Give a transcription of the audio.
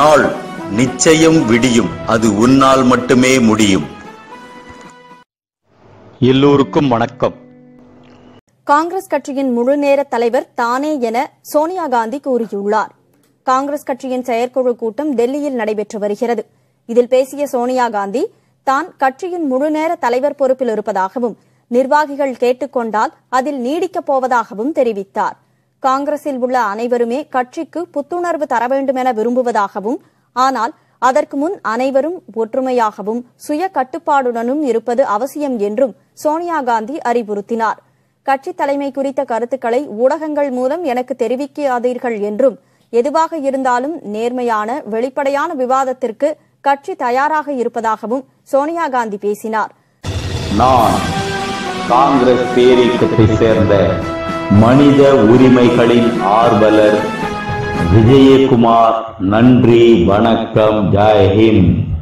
நாள் நிச்சயம் விடியும் அது உன்னால் மட்டுமே முடியும் எல்லோருக்கும் வணக்கம் காங்கிரஸ் கட்சியின் முழுநேர தலைவர் தானே என சோனியா காந்தி கூறியுள்ளார் காங்கிரஸ் கட்சியின் செயற்குழு கூட்டம் டெல்லியில் நடைபெற்று வருகிறது இதில் பேசிய சோனியா காந்தி தான் கட்சியின் முழுநேர தலைவர் பொறுப்பில் இருப்பதாகவும் நிர்வாகிகள் கேட்டுக்கொண்டால் அதில் நீடிக்கப் போவதாகவும் தெரிவித்தார் காங்கிரஸில் உள்ள அனைவருமே கட்சிக்கு புத்துணர்வு தர வேண்டும் என விரும்புவதாகவும் ஆனால் அதற்கு முன் அனைவரும் ஒற்றுமையாகவும் சுய கட்டுப்பாடுடனும் இருப்பது அவசியம் என்றும் சோனியா காந்தி அறிவுறுத்தினார் கட்சி தலைமை குறித்த கருத்துக்களை ஊடகங்கள் மூலம் எனக்கு தெரிவிக்காதீர்கள் என்றும் எதுவாக இருந்தாலும் நேர்மையான வெளிப்படையான விவாதத்திற்கு கட்சி தயாராக இருப்பதாகவும் சோனியா காந்தி பேசினார் நான் காங்கிரஸ் பேரியக்கத்தை சேர்ந்த மனித உரிமைகளின் ஆர்வலர் விஜயகுமார் நன்றி வணக்கம் ஜெய் ஹிந்த்